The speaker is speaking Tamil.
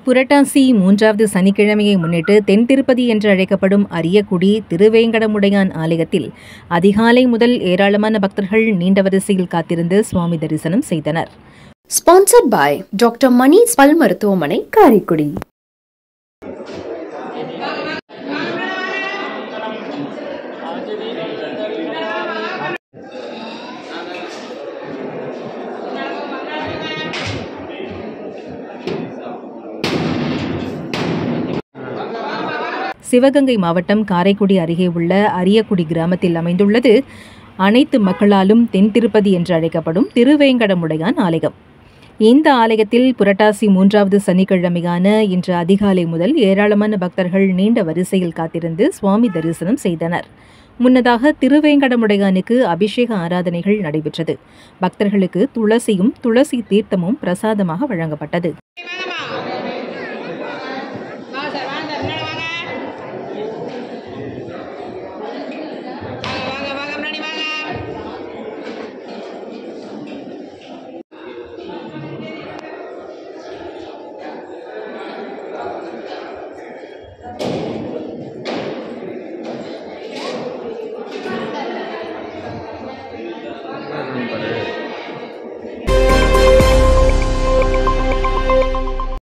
புரட்டாசி மூன்றாவது சனிக்கிழமையை முன்னிட்டு தென் திருப்பதி என்று அழைக்கப்படும் அரியக்குடி திருவேங்கடமுடையான் ஆலயத்தில் அதிகாலை முதல் ஏராளமான பக்தர்கள் நீண்ட வரிசையில் காத்திருந்து சுவாமி தரிசனம் செய்தனர் Sponsored by Dr. Mani's பல் மருத்துவமனை காரைக்குடி சிவகங்கை மாவட்டம் காரைக்குடி அருகே உள்ள அரியக்குடி கிராமத்தில் அமைந்துள்ளது அனைத்து மக்களாலும் தென் திருப்பதி என்று அழைக்கப்படும் திருவேங்கடமுடையான் ஆலயம் இந்த ஆலயத்தில் புரட்டாசி மூன்றாவது சனிக்கிழமையான இன்று அதிகாலை முதல் ஏராளமான பக்தர்கள் நீண்ட வரிசையில் காத்திருந்து சுவாமி தரிசனம் செய்தனர் முன்னதாக திருவேங்கடமுடையானுக்கு அபிஷேக ஆராதனைகள் நடைபெற்றது பக்தர்களுக்கு துளசியும் துளசி தீர்த்தமும் பிரசாதமாக வழங்கப்பட்டது